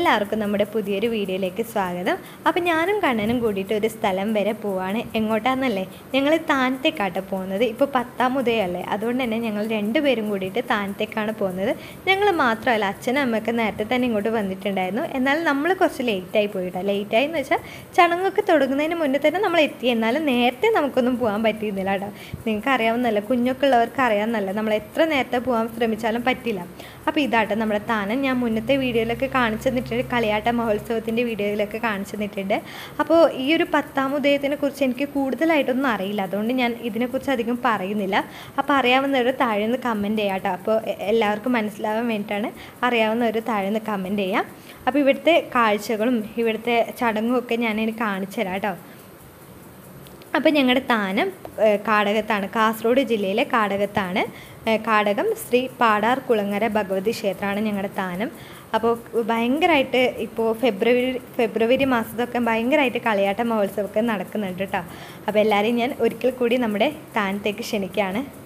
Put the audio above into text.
എല്ലാവർക്കും നമ്മുടെ പുതിയൊരു വീഡിയോയിലേക്ക് സ്വാഗതം അപ്പോൾ ഞാനും കണ്ണനും കൂടിയിട്ട് ഒരു സ്ഥലം വരെ പോവാണ് എങ്ങോട്ടാന്നല്ലേ ഞങ്ങൾ താനത്തേക്കാട്ട് പോകുന്നത് ഇപ്പോൾ പത്താം ഉദയമല്ലേ അതുകൊണ്ട് തന്നെ ഞങ്ങൾ രണ്ടുപേരും കൂടിയിട്ട് താനത്തേക്കാണ് പോകുന്നത് ഞങ്ങൾ മാത്രമല്ല അച്ഛനും അമ്മയൊക്കെ നേരത്തെ തന്നെ ഇങ്ങോട്ട് വന്നിട്ടുണ്ടായിരുന്നു എന്നാൽ നമ്മൾ കുറച്ച് ലേറ്റായി പോയിട്ടാണ് ലേറ്റായി എന്ന് വെച്ചാൽ ചടങ്ങൊക്കെ തുടങ്ങുന്നതിന് മുന്നേ തന്നെ നമ്മൾ എത്തി എന്നാലും നേരത്തെ നമുക്കൊന്നും പോകാൻ പറ്റിയിരുന്നില്ല കേട്ടോ നിങ്ങൾക്ക് അറിയാവുന്നല്ല കുഞ്ഞൊക്കെ ഉള്ളവർക്ക് അറിയാവുന്നല്ല നമ്മൾ എത്ര നേരത്തെ പോകാൻ ശ്രമിച്ചാലും പറ്റില്ല അപ്പോൾ ഇതാട്ടോ നമ്മുടെ താനം ഞാൻ മുന്നത്തെ വീഡിയോയിലൊക്കെ കാണിച്ചു തന്നിട്ടുണ്ട് കളിയാട്ട മഹോത്സവത്തിൻ്റെ വീഡിയോയിലൊക്കെ കാണിച്ചു തന്നിട്ടുണ്ട് അപ്പോൾ ഈ ഒരു പത്താം ഉദയത്തിനെ കുറിച്ച് എനിക്ക് കൂടുതലായിട്ടൊന്നും അറിയില്ല അതുകൊണ്ട് ഞാൻ ഇതിനെക്കുറിച്ച് അധികം പറയുന്നില്ല അപ്പോൾ അറിയാവുന്നവർ താഴെ നിന്ന് കമൻറ്റ് ചെയ്യാം കേട്ടോ അപ്പോൾ എ- എല്ലാവർക്കും മനസ്സിലാവാൻ വേണ്ടിയിട്ടാണ് അറിയാവുന്നവർ താഴെ നിന്ന് കമൻറ്റ് ചെയ്യാം അപ്പോൾ ഇവിടുത്തെ കാഴ്ചകളും ഇവിടുത്തെ ചടങ്ങും ഒക്കെ ഞാനിനി കാണിച്ചു തരാം കേട്ടോ അപ്പോൾ ഞങ്ങളുടെ താനം ഏഹ്, കാടകത്താണ് കാസർഗോഡ് ജില്ലയിലെ കാടകത്താണ് ഏഹ്, കാടകം ശ്രീ പാടാർ കുളങ്ങര ഭഗവതി ക്ഷേത്രമാണ് ഞങ്ങളുടെ താനം അപ്പോൾ ഭയങ്കരമായിട്ട് ഇപ്പോൾ ഫെബ്രുവരി ഫെബ്രുവരി മാസത്തൊക്കെ ഭയങ്കരമായിട്ട് കളിയാട്ട മഹോത്സവമൊക്കെ നടക്കുന്നുണ്ട് കേട്ടോ അപ്പോൾ എല്ലാവരെയും ഞാൻ ഒരിക്കൽ കൂടി നമ്മുടെ താനത്തേക്ക് ക്ഷണിക്കുകയാണ്